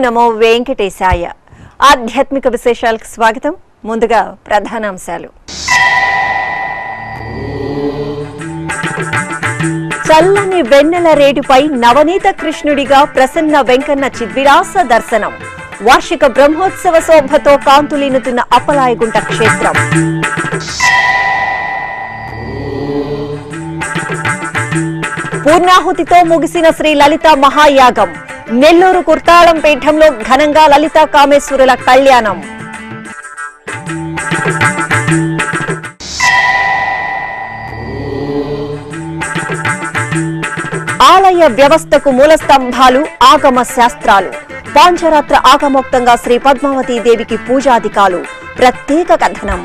నమో వెంకటేశాయ ఆధ్యాత్మిక విశేషాలకు స్వాగతం ముందుగా ప్రధానాంశాలు చల్లని వెన్నెల రేడుపై నవనీత కృష్ణుడిగా ప్రసన్న వెంకన్న చిద్విలాస దర్శనం వార్షిక బ్రహ్మోత్సవ శోభతో కాంతులీనుతున్న అప్పలాయగుంట క్షేత్రం పూర్ణాహుతితో ముగిసిన శ్రీ లలిత మహాయాగం నెల్లూరు కుర్తాళం పీఠంలో ఘనంగా లలితా కామేశ్వరుల కళ్యాణం ఆలయ వ్యవస్థకు మూల స్తంభాలు ఆగమ శాస్త్రాలు పాంచరాత్ర ఆగమోక్తంగా శ్రీ పద్మావతీ దేవికి పూజాధికాలు ప్రత్యేక కథనం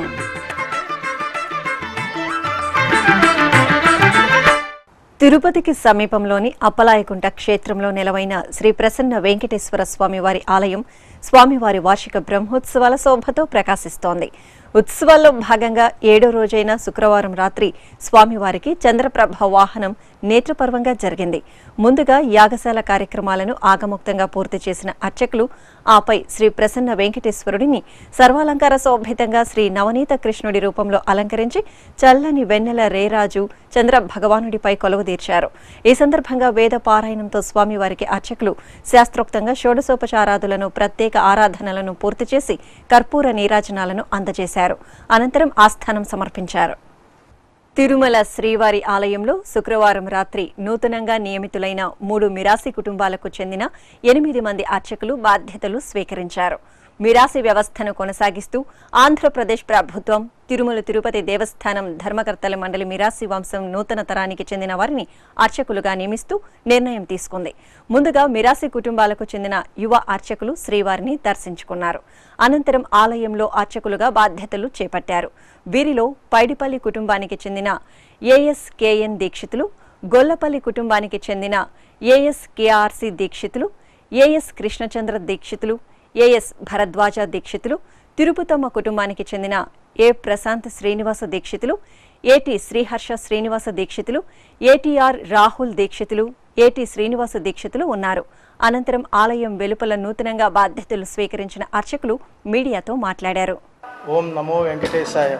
తిరుపతికి సమీపంలోని అప్పలాయకుంట క్షేత్రంలో నెలవైన శ్రీ ప్రసన్న వెంకటేశ్వర స్వామి వారి ఆలయం స్వామివారి వార్షిక బ్రహ్మోత్సవాల శోభతో ప్రకాశిస్తోంది ఉత్సవాల్లో భాగంగా ఏడో రోజైన శుక్రవారం రాత్రి స్వామివారికి చంద్రప్రభ వాహనం నేత్రపర్వంగా జరిగింది ముందుగా యాగశాల కార్యక్రమాలను ఆగముక్తంగా పూర్తి చేసిన అర్చకులు ఆపై శ్రీ ప్రసన్న వెంకటేశ్వరుడిని సర్వాలంకార శోభితంగా శ్రీ నవనీత కృష్ణుడి రూపంలో అలంకరించి చల్లని వెన్నెల రేరాజు చంద్ర భగవానుడిపై కొలువుదీర్చారు ఈ సందర్భంగా వేద పారాయణంతో స్వామివారికి అర్చకులు శాస్త్రోక్తంగా షోడశోపచారాదులను ప్రత్యేక ఆరాధనలను పూర్తి చేసి కర్పూర నీరాజనాలను అందజేశారు అనంతరం ఆస్థానం సమర్పించారు తిరుమల శ్రీవారి ఆలయంలో శుక్రవారం రాత్రి నూతనంగా నియమితులైన మూడు మిరాసి కుటుంబాలకు చెందిన ఎనిమిది మంది అర్చకులు బాధ్యతలు స్వీకరించారు మిరాసి వ్యవస్థను కొనసాగిస్తూ ఆంధ్రప్రదేశ్ ప్రభుత్వం తిరుమల తిరుపతి దేవస్థానం ధర్మకర్తల మండలి మిరాసి వంశం నూతన తరానికి చెందిన వారిని అర్చకులుగా నియమిస్తూ నిర్ణయం తీసుకుంది ముందుగా మిరాసి కుటుంబాలకు చెందిన యువ అర్చకులు శ్రీవారిని దర్శించుకున్నారు అనంతరం ఆలయంలో అర్చకులుగా బాధ్యతలు చేపట్టారు వీరిలో పైడిపల్లి కుటుంబానికి చెందిన ఏఎస్ కేఎన్ దీక్షితులు గొల్లపల్లి కుటుంబానికి చెందిన AS KRC Dikshitulu AS Krishnachandra Dikshitulu AS Bharadwaja Dikshitulu Tirupatamma కుటుంబానికి చెందిన A Prashant Srinivasa Dikshitulu AT Sriharsha Srinivasa Dikshitulu ATR Rahul Dikshitulu AT Srinivasa Dikshitulu ఉన్నారు అనంతరం ఆలయం వెలుపల నూతనంగా బాధ్యతలు స్వీకరించిన అర్చకులు మీడియాతో మాట్లాడారు ఓం నమో వెంకటేశాయ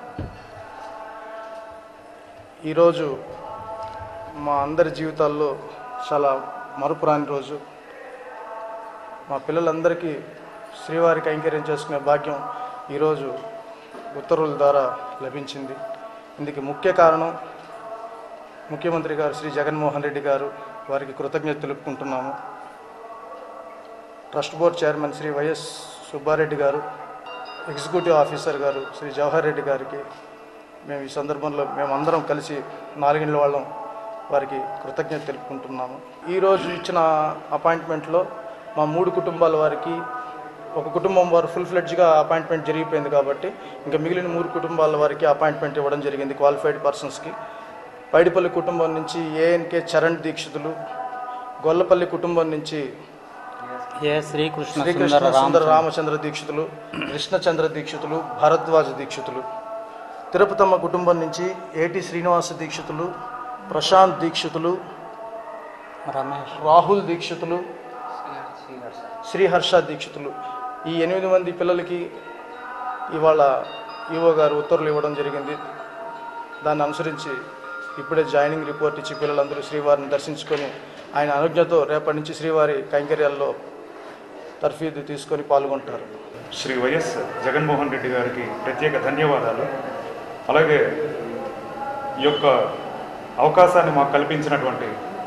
ఈరోజు మా అందరి జీవితాల్లో చాలా మరుపురాని రోజు మా పిల్లలందరికీ శ్రీవారి కైంకర్యం చేసుకునే భాగ్యం ఈరోజు ఉత్తర్వుల ద్వారా లభించింది ఇందుకు ముఖ్య కారణం ముఖ్యమంత్రి గారు శ్రీ జగన్మోహన్ రెడ్డి గారు వారికి కృతజ్ఞత తెలుపుకుంటున్నాము trust board chairman Shri YS Subbareddy garu executive officer గారు శ్రీ జవహర్ రెడ్డి గారికి మేము ఈ సందర్భంలో మేమందరం కలిసి నాలుగిండ్ల వాళ్ళం వారికి కృతజ్ఞత తెలుపుకుంటున్నాము ఈరోజు ఇచ్చిన అపాయింట్మెంట్లో మా మూడు కుటుంబాల వారికి ఒక కుటుంబం వారు ఫుల్ ఫ్లెడ్జ్గా అపాయింట్మెంట్ జరిగిపోయింది కాబట్టి ఇంకా మిగిలిన మూడు కుటుంబాల వారికి అపాయింట్మెంట్ ఇవ్వడం జరిగింది క్వాలిఫైడ్ పర్సన్స్కి పైడిపల్లి కుటుంబం నుంచి ఏఎన్కే చరణ్ దీక్షితులు గొల్లపల్లి కుటుంబం నుంచి ఏ శ్రీకృష్ణ శ్రీకృష్ణ సుందర సుందర రామ రామచంద్ర దీక్షితులు కృష్ణచంద్ర దీక్షితులు భరద్వాజ దీక్షితులు తిరుపతమ్మ కుటుంబం నుంచి ఏటి శ్రీనివాస దీక్షితులు ప్రశాంత్ దీక్షితులు రమేష్ రాహుల్ దీక్షితులు శ్రీహర్ష దీక్షితులు ఈ ఎనిమిది మంది పిల్లలకి ఇవాళ ఈవో గారు ఉత్తర్వులు ఇవ్వడం జరిగింది దాన్ని అనుసరించి ఇప్పుడే జాయినింగ్ రిపోర్ట్ ఇచ్చి పిల్లలందరూ శ్రీవారిని దర్శించుకొని ఆయన అనుజ్ఞతో రేపటి నుంచి శ్రీవారి కైంకర్యాల్లో తర్ఫీదు తీసుకొని పాల్గొంటారు శ్రీ వైఎస్ జగన్మోహన్ రెడ్డి గారికి ప్రత్యేక ధన్యవాదాలు అలాగే ఈ యొక్క అవకాశాన్ని మాకు కల్పించినటువంటి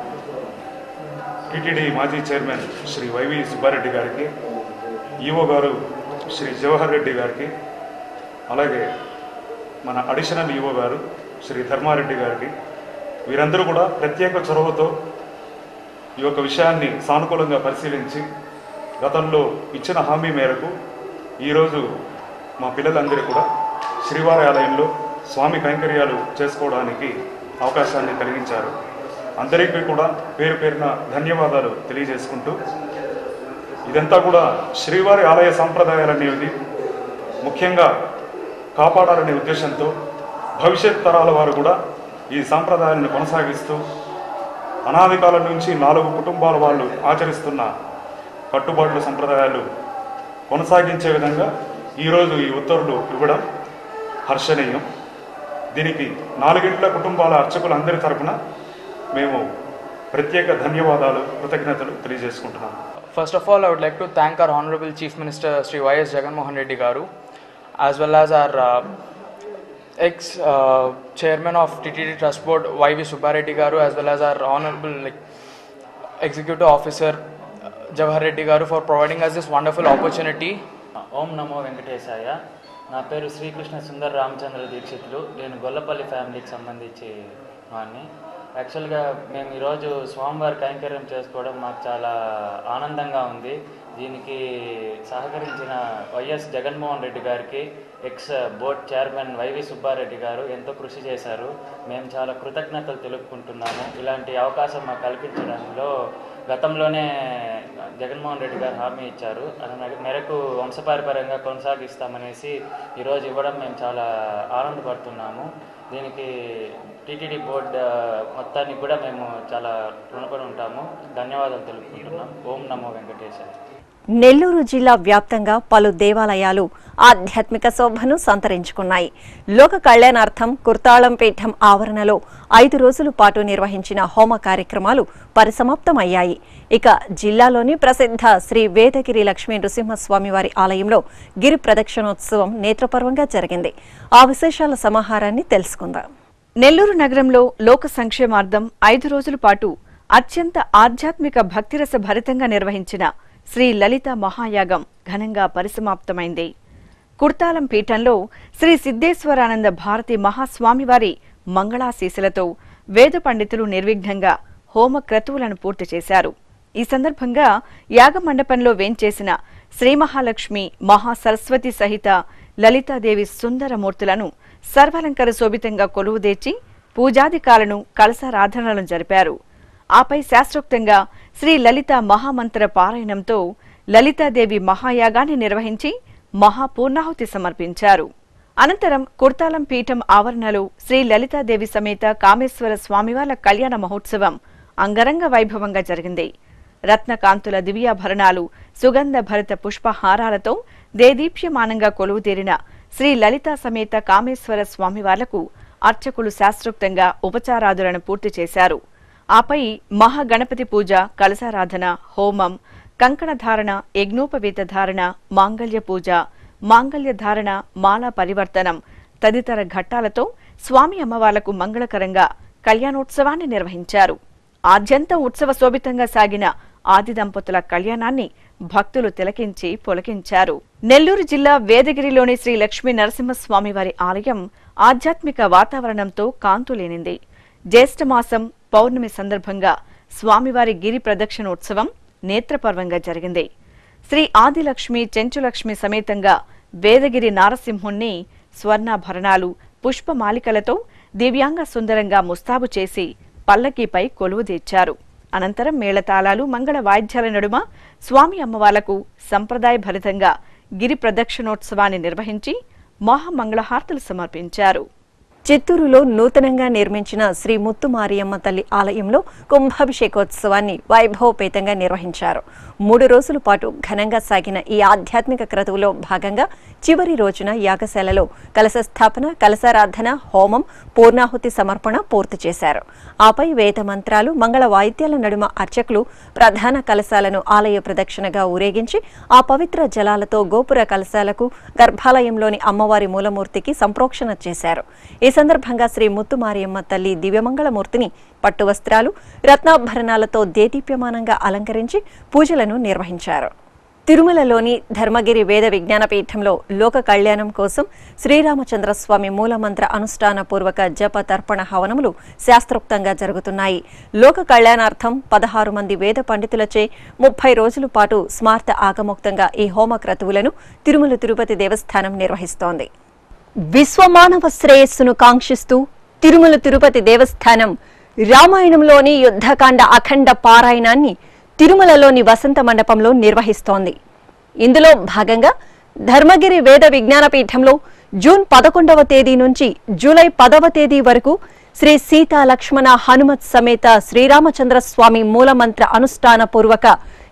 టిటిడి మాజీ చైర్మన్ శ్రీ వైవి సుబ్బారెడ్డి గారికి ఈఓ గారు శ్రీ జవహర్ రెడ్డి గారికి అలాగే మన అడిషనల్ ఈఓ గారు శ్రీ ధర్మారెడ్డి గారికి వీరందరూ కూడా ప్రత్యేక చొరవతో ఈ యొక్క విషయాన్ని సానుకూలంగా పరిశీలించి గతంలో ఇచ్చిన హామీ మేరకు ఈరోజు మా పిల్లలందరూ కూడా శ్రీవారి ఆలయంలో స్వామి కైంకర్యాలు చేసుకోవడానికి అవకాశాన్ని కలిగించారు అందరికీ కూడా పేరు పేరున ధన్యవాదాలు తెలియజేసుకుంటూ ఇదంతా కూడా శ్రీవారి ఆలయ సంప్రదాయాలనేది ముఖ్యంగా కాపాడాలనే ఉద్దేశంతో భవిష్యత్ తరాల వారు కూడా ఈ సాంప్రదాయాలను కొనసాగిస్తూ అనాది కాలం నుంచి నాలుగు కుటుంబాల వాళ్ళు ఆచరిస్తున్న కట్టుబాట్ల సంప్రదాయాలు కొనసాగించే విధంగా ఈరోజు ఈ ఉత్తర్వులు ఇవ్వడం హర్షణీయం దీనికి నాలుగింట్ల కుటుంబాల అర్చకులందరి తరపున మేము ప్రత్యేక ధన్యవాదాలు కృతజ్ఞతలు తెలియజేసుకుంటున్నాము First of all, I would like to thank our Honorable Chief Minister Sri Y.S. Jagan Mohan Reddy Garu, as well as our uh, ex uh, chairman of TTD Trust Board Y.V. Subbareddy Garu, as well as our Honorable like, Executive Officer uh, Jawahar Reddy Garu for providing us this wonderful opportunity. ఓం నమో వెంకటేశాయ నా పేరు శ్రీకృష్ణ సుందర్ రామచంద్ర దీక్షితులు నేను గొల్లపల్లి ఫ్యామిలీకి సంబంధించి వాడిని యాక్చువల్గా మేము ఈరోజు స్వామివారి కైంకర్యం చేసుకోవడం మాకు చాలా ఆనందంగా ఉంది దీనికి సహకరించిన వైఎస్ జగన్మోహన్ రెడ్డి గారికి ex board chairman YV Subbareddy garu ఎంతో కృషి చేశారు మేము చాలా కృతజ్ఞతలు తెలుపుకుంటున్నాము ఇలాంటి అవకాశం మాకు కల్పించడంలో గతంలోనే జగన్మోహన్ రెడ్డి గారు హామీ ఇచ్చారు అది మేరకు వంశపారపర్యంగా కొనసాగిస్తామనేసి ఈరోజు ఇవ్వడం మేము చాలా ఆనందపడుతున్నాము దీనికి టీటీడీ బోర్డు మొత్తానికి కూడా మేము చాలా రుణపడి ఉంటాము ధన్యవాదాలు తెలుపుకుంటున్నాం ఓం నమో వెంకటేశ్వర నెల్లూరు జిల్లా వ్యాప్తంగా పలు దేవాలయాలు ఆధ్యాత్మిక శోభను సంతరించుకున్నాయి లోక కళ్యాణార్థం కుర్తాళం పీఠం ఆవరణలో ఐదు రోజుల పాటు నిర్వహించిన హోమ కార్యక్రమాలు పరిసమాప్తమయ్యాయి ఇక జిల్లాలోని ప్రసిద్ధ శ్రీ వేదగిరి లక్ష్మీ నృసింహస్వామి వారి ఆలయంలో గిరి ప్రదక్షిణోత్సవం నేత్రపర్వంగా జరిగింది ఆ విశేషాల సమాహారాన్ని తెలుసుకుందాం నెల్లూరు నగరంలో లోక సంక్షేమార్థం ఐదు రోజుల పాటు అత్యంత ఆధ్యాత్మిక భక్తిరస భరితంగా నిర్వహించిన శ్రీ లలిత మహాయాగం ఘనంగా పరిసమాప్తమైంది కుర్తాలం పీఠంలో శ్రీ సిద్ధేశ్వరానంద భారతి మహాస్వామివారి మంగళాశీసులతో వేద పండితులు నిర్విఘ్నంగా హోమ క్రతువులను పూర్తి చేశారు ఈ సందర్భంగా యాగమండపంలో వేంచేసిన శ్రీ మహాలక్ష్మి మహాసరస్వతి సహిత లలితాదేవి సుందరమూర్తులను సర్వాలంకర శోభితంగా కొలువుదేర్చి పూజాదికాలను కలసారాధనలను జరిపారు ఆపై శాస్త్రోక్తంగా శ్రీ లలిత మహామంత్ర పారాయణంతో లలితాదేవి మహాయాగాన్ని నిర్వహించి మహాపూర్ణాహుతి సమర్పించారు అనంతరం కుర్తాలం పీఠం ఆవరణలో శ్రీ లలితాదేవి సమేత కామేశ్వర స్వామివార్ల కళ్యాణ మహోత్సవం అంగరంగ వైభవంగా జరిగింది రత్నకాంతుల దివ్యాభరణాలు సుగంధ భరిత పుష్పహారాలతో దేదీప్యమానంగా కొలువుతీరిన శ్రీ లలితా సమేత కామేశ్వర స్వామివార్లకు అర్చకులు శాస్త్రోక్తంగా ఉపచారాదులను పూర్తి చేశారు ఆపై మహాగణపతి పూజ కలశారాధన హోమం కంకణ ధారణ యజ్ఞోపవీత ధారణ మాంగళ్య పూజ మాంగళ్య ధారణ మాలా పరివర్తనం తదితర ఘట్టాలతో స్వామి అమ్మవార్లకు మంగళకరంగా కళ్యాణోత్సవాన్ని నిర్వహించారు ఆద్యంతం ఉత్సవ శోభితంగా సాగిన ఆది దంపతుల కళ్యాణాన్ని భక్తులు తిలకించి పులకించారు నెల్లూరు జిల్లా వేదగిరిలోని శ్రీ లక్ష్మీ నరసింహస్వామి వారి ఆలయం ఆధ్యాత్మిక వాతావరణంతో కాంతులేనింది జ్యేష్ఠమాసం పౌర్ణమి సందర్భంగా స్వామివారి గిరి ప్రదక్షిణోత్సవం నేత్రపర్వంగా జరిగింది శ్రీ ఆదిలక్ష్మి చెంచులక్ష్మి సమేతంగా వేదగిరి నారసింహుణ్ణి స్వర్ణాభరణాలు పుష్పమాలికలతో దివ్యాంగ సుందరంగా ముస్తాబు చేసి పల్లకీపై కొలువుదీర్చారు అనంతరం మేళతాళాలు మంగళ వాయిద్యాల నడుమ స్వామి అమ్మవార్లకు సంప్రదాయ భరితంగా గిరి ప్రదక్షిణోత్సవాన్ని నిర్వహించి మహామంగళహారతులు సమర్పించారు చిత్తూరులో నూతనంగా నిర్మించిన శ్రీ ముత్తు మారియమ్మ తల్లి ఆలయంలో కుంభాభిషేకోత్సవాన్ని వైభవపేతంగా నిర్వహించారు మూడు రోజుల పాటు ఘనంగా సాగిన ఈ ఆధ్యాత్మిక క్రతువులో భాగంగా చివరి రోజున యాగశాలలో కలశ స్థాపన కలశారాధన హోమం పూర్ణాహుతి సమర్పణ పూర్తి చేశారు ఆపై వేద మంత్రాలు మంగళ వాయిద్యాల నడుమ అర్చకులు ప్రధాన కలశాలను ఆలయ ప్రదక్షిణగా ఊరేగించి ఆ పవిత్ర జలాలతో గోపుర కలశాలకు గర్భాలయంలోని అమ్మవారి మూలమూర్తికి సంప్రోక్షణ చేశారు ఈ సందర్భంగా శ్రీ ముత్తుమారియమ్మ తల్లి దివ్యమంగళమూర్తిని పట్టు వస్త్రాలు రత్నాభరణాలతో దేదీప్యమానంగా అలంకరించి పూజలను నిర్వహించారు తిరుమలలోని ధర్మగిరి వేద విజ్ఞాన పీఠంలో లోక కళ్యాణం కోసం శ్రీరామచంద్రస్వామి మూలమంత్ర అనుష్ఠాన పూర్వక జప తర్పణ హవనములు శాస్త్రోక్తంగా జరుగుతున్నాయి లోక కళ్యాణార్థం పదహారు మంది వేద పండితులచే ముప్పై రోజుల పాటు స్మార్త ఆగమోక్తంగా ఈ హోమ క్రతువులను తిరుమల తిరుపతి దేవస్థానం నిర్వహిస్తోంది విశ్వమానవ శ్రేయస్సును కాంక్షిస్తూ తిరుమల తిరుపతి దేవస్థానం రామాయణంలోని యుద్ధకాండ అఖండ పారాయణాన్ని తిరుమలలోని వసంత మండపంలో నిర్వహిస్తోంది ఇందులో భాగంగా ధర్మగిరి వేద విజ్ఞాన పీఠంలో జూన్ పదకొండవ తేదీ నుంచి జూలై పదవ తేదీ వరకు శ్రీ సీతా లక్ష్మణ హనుమత్ సమేత శ్రీరామచంద్ర స్వామి మూలమంత్ర అనుష్ఠాన పూర్వక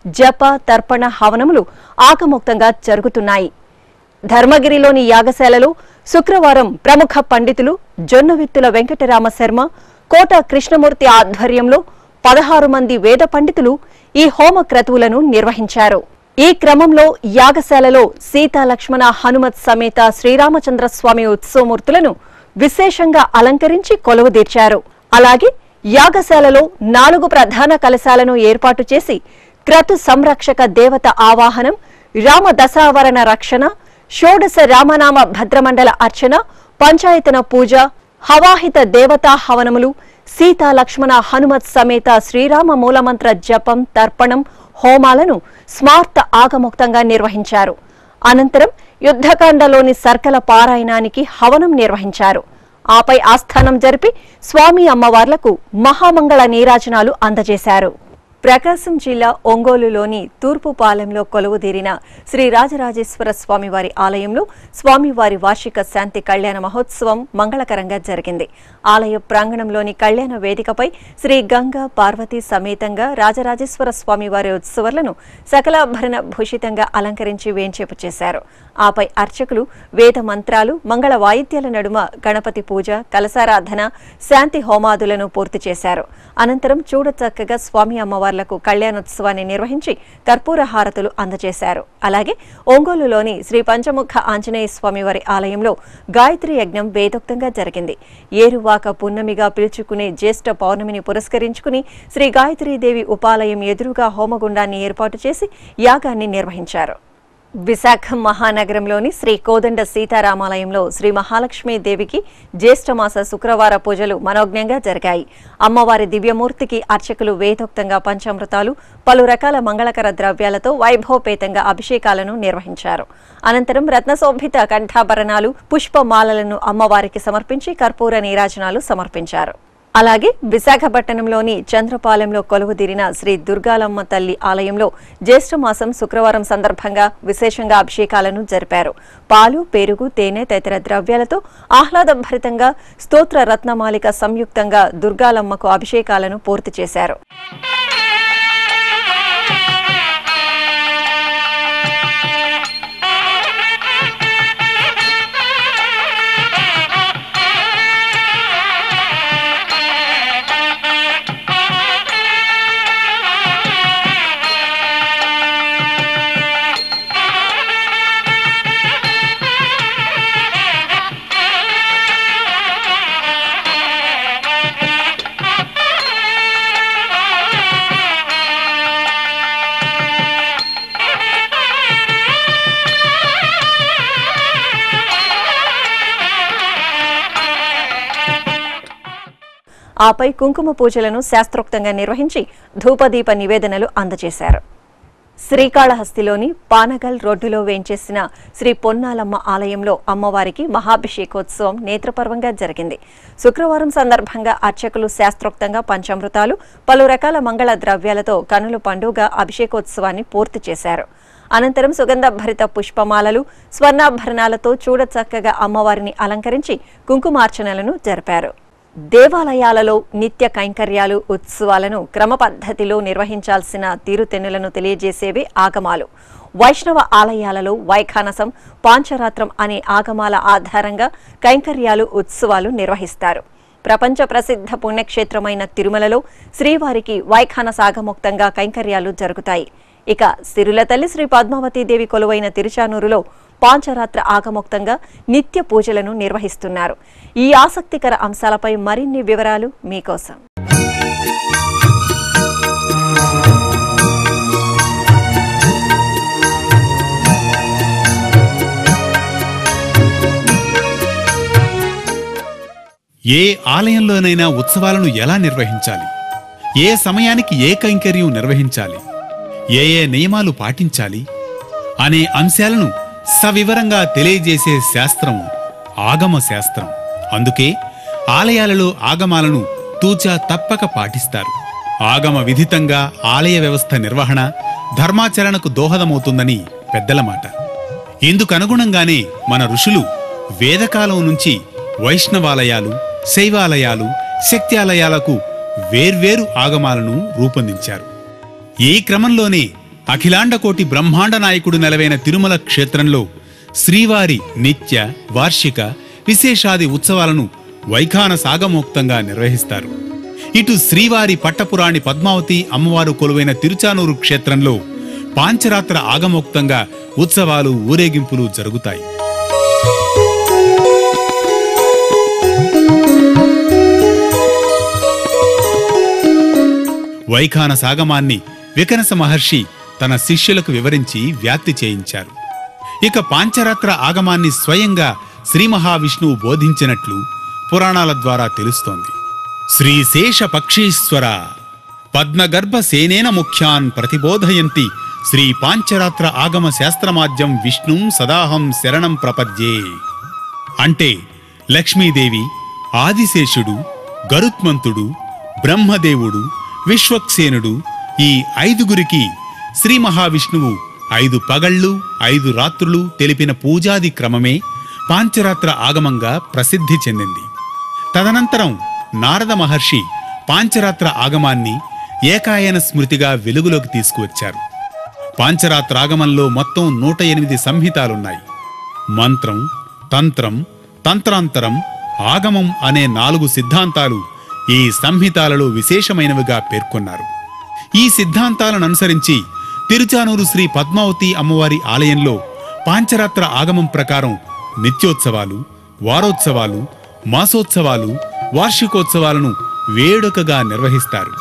జప తర్పణ హవనములు ఆకముక్తంగా జరుగుతున్నాయి ధర్మగిరిలోని యాగశాలలో శుక్రవారం ప్రముఖ పండితులు జొన్నవిత్తుల వెంకటరామ శర్మ కోట కృష్ణమూర్తి ఆధ్వర్యంలో పదహారు మంది వేద పండితులు ఈ హోమ క్రతువులను నిర్వహించారు ఈ క్రమంలో యాగశాలలో సీతా లక్ష్మణ హనుమత్ సమేత శ్రీరామచంద్ర స్వామి ఉత్సవమూర్తులను విశేషంగా అలంకరించి కొలువుదీర్చారు అలాగే యాగశాలలో నాలుగు ప్రధాన కలశాలను ఏర్పాటు చేసి క్రతు సంరక్షక దేవత ఆవాహనం రామ దశావరణ రక్షణ షోడశ రామనామ భద్రమండల అర్చన పంచాయతన పూజ హవాహిత దేవతా హవనములు సీతా లక్ష్మణ హనుమత్ సమేత శ్రీరామ మూలమంత్ర జపం తర్పణం హోమాలను స్మార్త ఆగముక్తంగా నిర్వహించారు అనంతరం యుద్ధకాండలోని సర్కల పారాయణానికి హవనం నిర్వహించారు ఆపై ఆస్థానం జరిపి స్వామి అమ్మవార్లకు మహామంగళ నీరాజనాలు అందజేశారు ప్రకాశం జిల్లా ఒంగోలులోని తూర్పుపాలెంలో కొలువుదీరిన శ్రీ రాజరాజేశ్వర స్వామివారి ఆలయంలో స్వామివారి వార్షిక శాంతి కళ్యాణ మహోత్సవం మంగళకరంగా జరిగింది ఆలయ ప్రాంగణంలోని కళ్యాణ వేదికపై శ్రీ గంగా పార్వతీ సమేతంగా రాజరాజేశ్వర స్వామివారి ఉత్సవాలను సకలాభరణ భూషితంగా అలంకరించి వేంచేపు చేశారు ఆపై అర్చకులు వేద మంత్రాలు మంగళ వాయిద్యాల నడుమ గణపతి పూజ కలసారాధన శాంతి హోమాదులను పూర్తి చేశారు అనంతరం చూడచక్కగా స్వామి అమ్మవార్లకు కళ్యాణోత్సవాన్ని నిర్వహించి కర్పూర హారతులు అందజేశారు అలాగే ఒంగోలులోని శ్రీ పంచముఖ ఆంజనేయ స్వామివారి ఆలయంలో గాయత్రి యజ్ఞం వేదోక్తంగా జరిగింది ఏరువాక పున్నమిగా పిలుచుకునే జ్యేష్ఠ పౌర్ణమిని పురస్కరించుకుని శ్రీ గాయత్రీదేవి ఉపాలయం ఎదురుగా హోమగుండాన్ని ఏర్పాటు చేసి యాగాన్ని నిర్వహించారు విశాఖ మహానగరంలోని శ్రీ కోదండ సీతారామాలయంలో శ్రీ మహాలక్ష్మీ దేవికి జ్యేష్ఠమాస శుక్రవార పూజలు మనోజ్ఞంగా జరిగాయి అమ్మవారి దివ్యమూర్తికి అర్చకులు వేదోక్తంగా పంచామృతాలు పలు రకాల మంగళకర ద్రవ్యాలతో వైభవపేతంగా అభిషేకాలను నిర్వహించారు అనంతరం రత్నశోభిత కంఠాభరణాలు పుష్పమాలలను అమ్మవారికి సమర్పించి కర్పూర నీరాజనాలు సమర్పించారు అలాగే విశాఖపట్నంలోని చంద్రపాలెంలో కొలువుదీరిన శ్రీ దుర్గాలమ్మ తల్లి ఆలయంలో జ్యేష్ఠమాసం శుక్రవారం సందర్భంగా విశేషంగా అభిషేకాలను జరిపారు పాలు పెరుగు తేనె తదితర ద్రవ్యాలతో ఆహ్లాదభరితంగా స్తోత్ర రత్నమాలిక సంయుక్తంగా దుర్గాలమ్మకు అభిషేకాలను పూర్తి చేశారు ఆపై కుంకుమ పూజలను శాస్త్రోక్తంగా నిర్వహించి ధూపదీప నివేదనలు అందజేశారు శ్రీకాళహస్తిలోని పానగల్ రోడ్డులో వేంచేసిన శ్రీ పొన్నాలమ్మ ఆలయంలో అమ్మవారికి మహాభిషేకోత్సవం నేత్రపర్వంగా జరిగింది శుక్రవారం సందర్భంగా అర్చకులు శాస్త్రోక్తంగా పంచామృతాలు పలు రకాల మంగళ ద్రవ్యాలతో కనుల పండుగ అభిషేకోత్సవాన్ని పూర్తి చేశారు అనంతరం సుగంధ భరిత పుష్పమాలలు స్వర్ణాభరణాలతో చూడచక్కగా అమ్మవారిని అలంకరించి కుంకుమార్చనలను జరిపారు దేవాలయాలలో నిత్య కైంకర్యాలు ఉత్సవాలను క్రమ పద్ధతిలో నిర్వహించాల్సిన తీరుతెన్నులను తెలియజేసేవే ఆగమాలు వైష్ణవ ఆలయాలలో వైఖానసం పాంచరాత్రం అనే ఆగమాల ఆధారంగా కైంకర్యాలు ఉత్సవాలు నిర్వహిస్తారు ప్రపంచ ప్రసిద్ధ పుణ్యక్షేత్రమైన తిరుమలలో శ్రీవారికి వైఖాన సాగముక్తంగా కైంకర్యాలు జరుగుతాయి ఇక సిరుల తల్లి శ్రీ పద్మావతీదేవి కొలువైన తిరుచానూరులో పాంచరాత్ర ఆగముక్తంగా నిత్య పూజలను నిర్వహిస్తున్నారు ఈ ఆసక్తికర అంశాలపై మరిన్ని వివరాలు మీకోసం ఏ ఆలయంలోనైనా ఉత్సవాలను ఎలా నిర్వహించాలి ఏ సమయానికి ఏ కైంకర్యం నిర్వహించాలి ఏ ఏ నియమాలు పాటించాలి అనే అంశాలను సవివరంగా తెలియజేసే శాస్త్రం ఆగమ శాస్త్రం అందుకే ఆలయాలలో ఆగమాలను తూచా తప్పక పాటిస్తారు ఆగమ విధితంగా ఆలయ వ్యవస్థ నిర్వహణ ధర్మాచరణకు దోహదమవుతుందని పెద్దల మాట ఇందుకనుగుణంగానే మన ఋషులు వేదకాలం నుంచి వైష్ణవాలయాలు శైవాలయాలు శక్త్యాలయాలకు వేర్వేరు ఆగమాలను రూపొందించారు ఈ క్రమంలోనే అఖిలాండకోటి బ్రహ్మాండ నాయకుడు నెలవైన తిరుమల క్షేత్రంలో శ్రీవారి నిత్య వార్షిక విశేషాది ఉత్సవాలను వైఖాన సాగమోక్తంగా నిర్వహిస్తారు ఇటు శ్రీవారి పట్టపురాణి పద్మావతి అమ్మవారు కొలువైన తిరుచానూరు క్షేత్రంలో పాంచరాత్ర ఆగమోక్తంగా ఉత్సవాలు ఊరేగింపులు జరుగుతాయి వైఖాన సాగమాన్ని వికనస మహర్షి తన శిష్యులకు వివరించి వ్యాప్తి చేయించారు ఇక పాంచరాత్ర ఆగమాన్ని స్వయంగా శ్రీ మహావిష్ణువు బోధించినట్లు పురాణాల ద్వారా తెలుస్తోంది శ్రీశేష పక్షీశ్వర పద్మగర్భ సేనేన ముఖ్యాన్ ప్రతిబోధయంతి శ్రీ పాంచరాత్ర ఆగమ శాస్త్రమాద్యం విష్ణుం సదాహం శరణం ప్రపద్యే అంటే లక్ష్మీదేవి ఆదిశేషుడు గరుత్మంతుడు బ్రహ్మదేవుడు విశ్వక్సేనుడు ఈ ఐదుగురికి శ్రీ మహావిష్ణువు ఐదు పగళ్ళు ఐదు రాత్రులు తెలిపిన పూజాది క్రమమే పాంచరాత్ర ఆగమంగా ప్రసిద్ధి చెందింది తదనంతరం నారద మహర్షి పాంచరాత్ర ఆగమాన్ని ఏకాయన స్మృతిగా వెలుగులోకి తీసుకువచ్చారు పాంచరాత్ర ఆగమంలో మొత్తం నూట ఎనిమిది సంహితాలున్నాయి మంత్రం తంత్రం తంత్రాంతరం ఆగమం అనే నాలుగు సిద్ధాంతాలు ఈ సంహితాలలో విశేషమైనవిగా పేర్కొన్నారు ఈ సిద్ధాంతాలను అనుసరించి తిరుచానూరు శ్రీ పద్మావతి అమ్మవారి ఆలయంలో పాంచరాత్ర ఆగమం ప్రకారం నిత్యోత్సవాలు వారోత్సవాలు మాసోత్సవాలు వార్షికోత్సవాలను వేడుకగా నిర్వహిస్తారు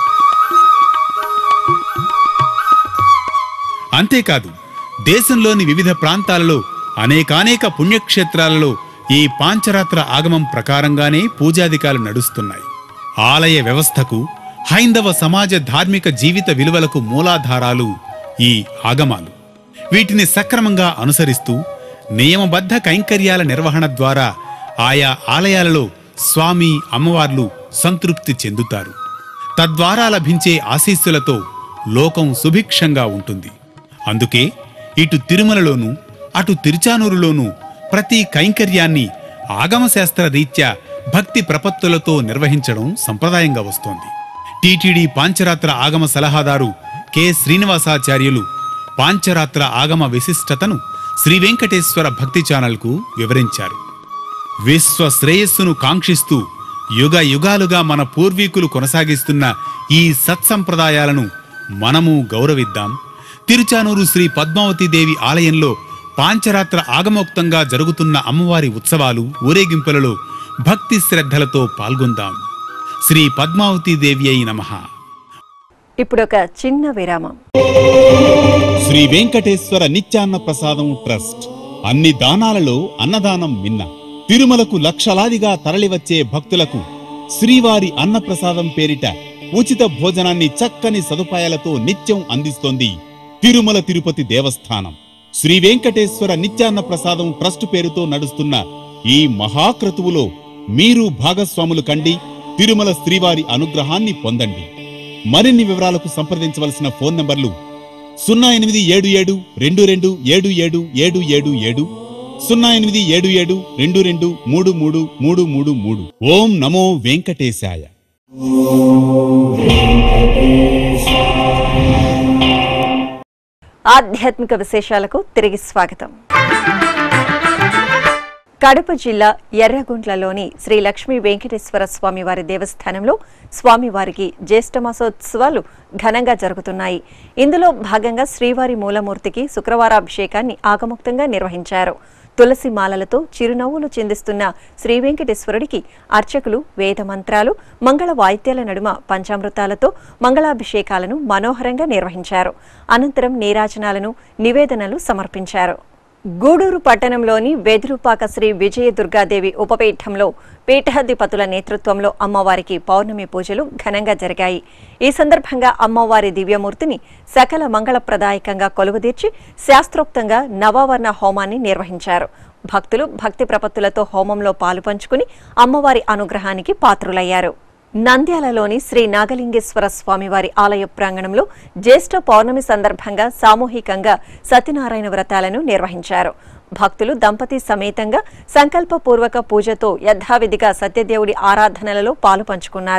అంతేకాదు దేశంలోని వివిధ ప్రాంతాలలో అనేకానేక పుణ్యక్షేత్రాలలో ఈ పాంచరాత్ర ఆగమం ప్రకారంగానే పూజాధికాలు నడుస్తున్నాయి ఆలయ వ్యవస్థకు హైందవ సమాజ ధార్మిక జీవిత విలువలకు మూలాధారాలు ఈ ఆగమాలు వీటిని సక్రమంగా అనుసరిస్తూ నియమబద్ధ కైంకర్యాల నిర్వహణ ద్వారా ఆయా ఆలయాలలో స్వామి అమ్మవార్లు సంతృప్తి చెందుతారు తద్వారా లభించే ఆశీస్సులతో లోకం సుభిక్షంగా ఉంటుంది అందుకే ఇటు తిరుమలలోనూ అటు తిరుచానూరులోనూ ప్రతి కైంకర్యాన్ని ఆగమశాస్త్ర రీత్యా భక్తి ప్రపత్తులతో నిర్వహించడం సంప్రదాయంగా వస్తోంది టీటీడీ పాంచరాత్ర ఆగమ సలహాదారు కె శ్రీనివాసాచార్యులు పాంచరాత్ర ఆగమ విశిష్టతను శ్రీ వెంకటేశ్వర భక్తి ఛానల్కు వివరించారు విశ్వ శ్రేయస్సును కాంక్షిస్తూ యుగ యుగాలుగా మన పూర్వీకులు కొనసాగిస్తున్న ఈ సత్సంప్రదాయాలను మనము గౌరవిద్దాం తిరుచానూరు శ్రీ పద్మావతీదేవి ఆలయంలో పాంచరాత్ర ఆగమోక్తంగా జరుగుతున్న అమ్మవారి ఉత్సవాలు ఊరేగింపులలో భక్తి శ్రద్ధలతో పాల్గొందాం శ్రీ పద్మావతీదేవి అయి నమః ఇప్పుడొక చిన్న విరామం శ్రీ వెంకటేశ్వర నిత్యాన్న ప్రసాదం ట్రస్ట్ అన్ని దానాలలో అన్నదానం మిన్న తిరుమలకు లక్షలాదిగా తరలివచ్చే భక్తులకు శ్రీవారి అన్నప్రసాదం పేరిట ఉచిత భోజనాన్ని చక్కని సదుపాయాలతో నిత్యం అందిస్తోంది తిరుమల తిరుపతి దేవస్థానం శ్రీ వెంకటేశ్వర నిత్యాన్న ప్రసాదం ట్రస్ట్ పేరుతో నడుస్తున్న ఈ మహాక్రతువులో మీరు భాగస్వాములు కండి తిరుమల శ్రీవారి అనుగ్రహాన్ని పొందండి మరిన్ని వివరాలకు సంప్రదించవలసిన ఫోన్ నంబర్లు సున్నా ఎనిమిది ఏడు ఏడు రెండు రెండు ఏడు ఏడు ఏడు ఏడు ఏడు సున్నా ఎనిమిది ఏడు ఏడు రెండు రెండు మూడు మూడు మూడు మూడు మూడు ఓం నమో వెంకటేశాయ ఆధ్యాత్మిక విశేషాలకు తిరిగి స్వాగతం కడప జిల్లా ఎర్రగుంట్లలోని శ్రీ లక్ష్మీ వెంకటేశ్వర స్వామి వారి దేవస్థానంలో స్వామివారికి జ్యేష్ఠమాసోత్సవాలు ఘనంగా జరుగుతున్నాయి ఇందులో భాగంగా శ్రీవారి మూలమూర్తికి శుక్రవారాభిషేకాన్ని ఆగముక్తంగా నిర్వహించారు తులసి మాలలతో చిరునవ్వులు చిందిస్తున్న శ్రీ వెంకటేశ్వరుడికి అర్చకులు వేద మంత్రాలు మంగళ వాయిద్యాల నడుమ పంచామృతాలతో మంగళాభిషేకాలను మనోహరంగా నిర్వహించారు అనంతరం నీరాజనాలను నివేదనలు సమర్పించారు గూడూరు పట్టణంలోని వెదురుపాక శ్రీ విజయ దుర్గాదేవి ఉపపీఠంలో పీఠాధిపతుల నేతృత్వంలో అమ్మవారికి పౌర్ణమి పూజలు ఘనంగా జరిగాయి ఈ సందర్భంగా అమ్మవారి దివ్యమూర్తిని సకల మంగళప్రదాయకంగా కొలువుదీర్చి శాస్త్రోక్తంగా నవావర్ణ హోమాన్ని నిర్వహించారు భక్తులు భక్తి ప్రపత్తులతో హోమంలో పాలుపంచుకుని అమ్మవారి అనుగ్రహానికి పాత్రులయ్యారు నంద్యాలలోని శ్రీ నాగలింగేశ్వర స్వామివారి ఆలయ ప్రాంగణంలో జ్యేష్ఠ పౌర్ణమి సందర్భంగా సామూహికంగా సత్యనారాయణ వ్రతాలను నిర్వహించారు భక్తులు దంపతి సమేతంగా సంకల్పపూర్వక పూజతో యథావిధిగా సత్యదేవుడి ఆరాధనలలో పాలు పంచుకున్నారు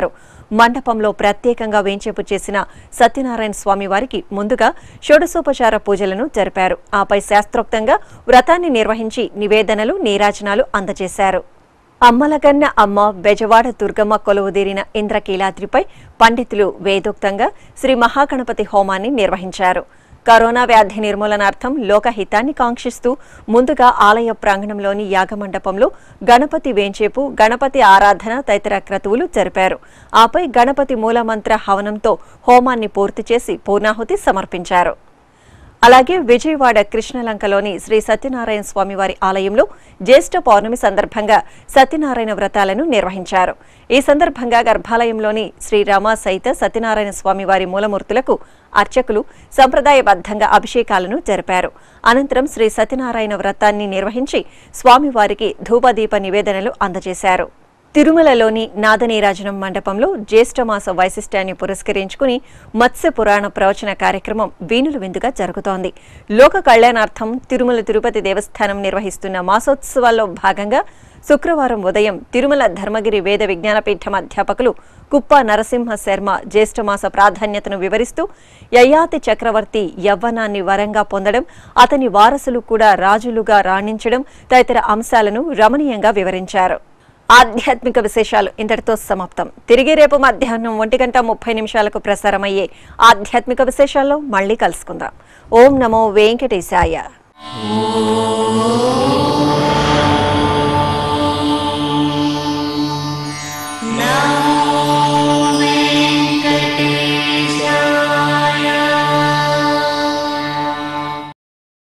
మండపంలో ప్రత్యేకంగా వేంచేపు చేసిన సత్యనారాయణ స్వామి వారికి ముందుగా షోడశోపచార పూజలను జరిపారు ఆపై శాస్త్రోక్తంగా వ్రతాన్ని నిర్వహించి నివేదనలు నీరాజనాలు అందజేశారు అమ్మలగన్న అమ్మ బెజవాడ దుర్గమ్మ కొలువుదీరిన ఇంద్రకీలాద్రిపై పండితులు వేదోక్తంగా శ్రీ మహాగణపతి హోమాన్ని నిర్వహించారు కరోనా వ్యాధి నిర్మూలనార్థం లోకహితాన్ని కాంక్షిస్తూ ముందుగా ఆలయ ప్రాంగణంలోని యాగమండపంలో గణపతి వేంచేపు గణపతి ఆరాధన తదితర క్రతువులు జరిపారు ఆపై గణపతి మూలమంత్ర హవనంతో హోమాన్ని పూర్తి చేసి పూర్ణాహుతి సమర్పించారు అలాగే విజయవాడ కృష్ణలంకలోని శ్రీ సత్యనారాయణ స్వామివారి ఆలయంలో జ్యేష్ఠ పౌర్ణమి సందర్భంగా సత్యనారాయణ వ్రతాలను నిర్వహించారు ఈ సందర్భంగా గర్భాలయంలోని శ్రీ రమ సహిత సత్యనారాయణ స్వామివారి మూలమూర్తులకు అర్చకులు సంప్రదాయబద్ధంగా అభిషేకాలను జరిపారు అనంతరం శ్రీ సత్యనారాయణ వ్రతాన్ని నిర్వహించి స్వామివారికి ధూపదీప నివేదనలు అందజేశారు తిరుమలలోని నాదనీరాజనం మండపంలో జ్యేష్ఠమాస వైశిష్ట్యాన్ని పురస్కరించుకుని మత్స్య పురాణ ప్రవచన కార్యక్రమం వీనులు విందుగా జరుగుతోంది లోక కళ్యాణార్థం తిరుమల తిరుపతి దేవస్థానం నిర్వహిస్తున్న మాసోత్సవాల్లో భాగంగా శుక్రవారం ఉదయం తిరుమల ధర్మగిరి వేద విజ్ఞానపీఠం అధ్యాపకులు కుప్ప నరసింహ శర్మ జ్యేష్ఠమాస ప్రాధాన్యతను వివరిస్తూ యయాతి చక్రవర్తి యవ్వనాన్ని వరంగా పొందడం అతని వారసులు కూడా రాజులుగా రాణించడం తదితర అంశాలను రమణీయంగా వివరించారు ఆధ్యాత్మిక విశేషాలు ఇంతటితో సమాప్తం తిరిగి రేపు మధ్యాహ్నం ఒంటి గంట ముప్పై నిమిషాలకు ప్రసారమయ్యే ఆధ్యాత్మిక విశేషాల్లో మళ్ళీ కలుసుకుందాం ఓం నమో వెంకటేశాయ ఓం